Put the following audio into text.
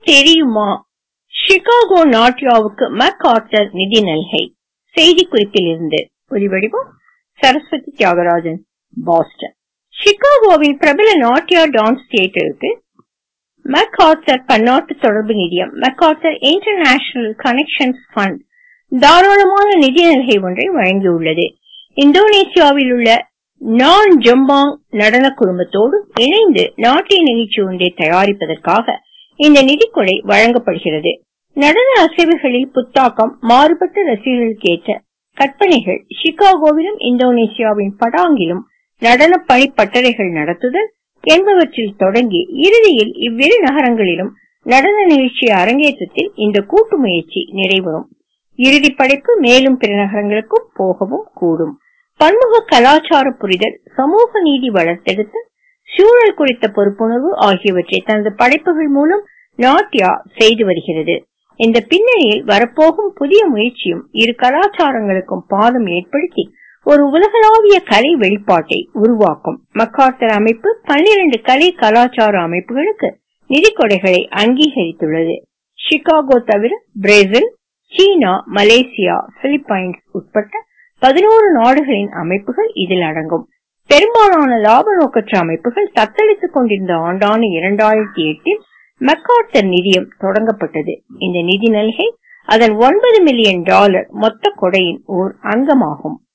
தெரியுமா சிகாகோ நாட்டியாவுக்கு மக் ஆர்த்தர் நிதி நல்கை செய்தி குறிப்பிலிருந்து ஒலிவடிவம் சரஸ்வதி தியாகராஜன் பாஸ்டன் சிகாகோவின் பிரபல நாட்டியா டான்ஸ் தியேட்டருக்கு மக் ஆர்த்தர் பன்னாட்டு தொடர்பு நிதியம் MacArthur international connections fund தாராளமான நிதி நல்கை ஒன்றை வழங்கியுள்ளது இந்தோனேசியாவில் உள்ள நான் ஜம்பாங் நடன குழுமத்தோடு இணைந்து நாட்டிய நிகழ்ச்சி ஒன்றை தயாரிப்பதற்காக இந்த நிதிக்கொடை வழங்கப்படுகிறது நடன அசைவுகளில் புத்தாக்கம் மாறுபட்ட ரசிகர்களுக்கு ஏற்ற கற்பனைகள் சிகாகோவிலும் இந்தோனேசியாவின் படாங்கிலும் நடன பணிப்பட்டறைகள் நடத்துதல் என்பவற்றில் தொடங்கி இறுதியில் இவ்விரு நகரங்களிலும் நடன நிகழ்ச்சி அரங்கேற்றத்தில் இந்த கூட்டு முயற்சி நிறைவரும் இறுதி படைப்பு மேலும் பிற நகரங்களுக்கும் போகவும் கூடும் பன்முக கலாச்சார புரிதல் சமூக நீதி வளர்த்தெடுத்தல் சூழல் குறித்த பொறுப்புணர்வு ஆகியவற்றை தனது படைப்புகள் மூலம் நாட்டியா செய்து வருகிறது இந்த பின்னணியில் வரப்போகும் புதிய முயற்சியும் இரு கலாச்சாரங்களுக்கும் பாதம் ஏற்படுத்தி ஒரு உலகளாவிய கலை வெளிப்பாட்டை உருவாக்கும் மக்கார்த்தர் அமைப்பு பன்னிரண்டு கலை கலாச்சார அமைப்புகளுக்கு நிதி கொடைகளை அங்கீகரித்துள்ளது சிகாகோ தவிர பிரேசில் சீனா மலேசியா பிலிப்பைன்ஸ் உட்பட்ட பதினோரு நாடுகளின் அமைப்புகள் இதில் அடங்கும் பெரும்பாலான லாப நோக்கற்ற அமைப்புகள் தத்தளித்துக் கொண்டிருந்த ஆண்டான இரண்டாயிரத்தி எட்டில் மெக்கார்த்தர் நிதியம் தொடங்கப்பட்டது இந்த நிதி நல்கை அதன் ஒன்பது மில்லியன் டாலர் மொத்த கொடையின் ஓர் அங்கமாகும்